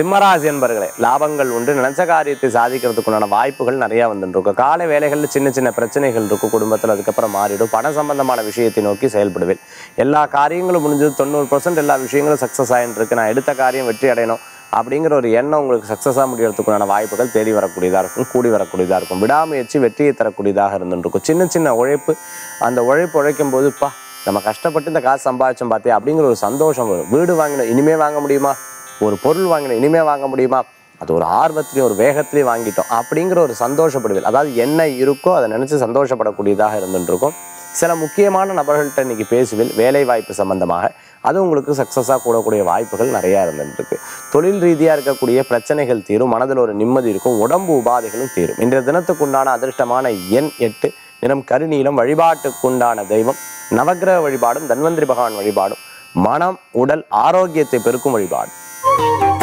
சிம்மராசி என்பர்களே லாபங்கள் உண்டு நினைச்ச காரியத்தை சாதிக்கிறதுக்குண்டான வாய்ப்புகள் நிறைய வந்துட்டு இருக்கும் காலை வேலைகளில் சின்ன சின்ன பிரச்சனைகள் இருக்கும் குடும்பத்தில் அதுக்கப்புறம் மாறிடும் பண சம்பந்தமான விஷயத்தை நோக்கி செயல்படுவேன் எல்லா காரியங்களும் முடிஞ்சது தொண்ணூறு பர்சன்ட் எல்லா விஷயங்களும் சக்ஸஸ் ஆகிட்டு இருக்கு நான் எடுத்த காரியம் வெற்றி அடையணும் அப்படிங்கிற ஒரு எண்ணம் உங்களுக்கு சக்ஸஸாக முடியறதுக்குண்டான வாய்ப்புகள் தேடி வரக்கூடியதாக இருக்கும் கூடி வரக்கூடியதாக இருக்கும் விடாமுயற்சி வெற்றியை தரக்கூடியதாக இருந்துட்டு இருக்கும் சின்ன சின்ன உழைப்பு அந்த உழைப்பு உழைக்கும் போது பா நம்ம கஷ்டப்பட்டு இந்த காசு சம்பாதிச்சோம் பார்த்தே அப்படிங்கிற ஒரு சந்தோஷம் வரும் வீடு வாங்கினோம் இனிமே வாங்க முடியுமா ஒரு பொருள் வாங்கினோம் இனிமே வாங்க முடியுமா அது ஒரு ஆர்வத்திலையும் ஒரு வேகத்திலையும் வாங்கிட்டோம் அப்படிங்கிற ஒரு சந்தோஷப்படுதல் அதாவது என்ன இருக்கோ அதை நினச்சி சந்தோஷப்படக்கூடியதாக இருந்துட்டு இருக்கும் சில முக்கியமான நபர்கள்ட்ட இன்னைக்கு பேசுவில் வேலை வாய்ப்பு சம்பந்தமாக அது உங்களுக்கு சக்ஸஸாக கூடக்கூடிய வாய்ப்புகள் நிறையா இருந்துருக்கு தொழில் ரீதியாக இருக்கக்கூடிய பிரச்சனைகள் தீரும் மனதில் ஒரு நிம்மதி இருக்கும் உடம்பு உபாதைகளும் தீரும் இன்றைய தினத்துக்குண்டான அதிர்ஷ்டமான எண் எட்டு நிறம் கருநீலம் வழிபாட்டுக்குண்டான தெய்வம் நவக்கிரக வழிபாடும் தன்வந்திரி பகவான் வழிபாடும் மனம் உடல் ஆரோக்கியத்தை பெருக்கும் வழிபாடு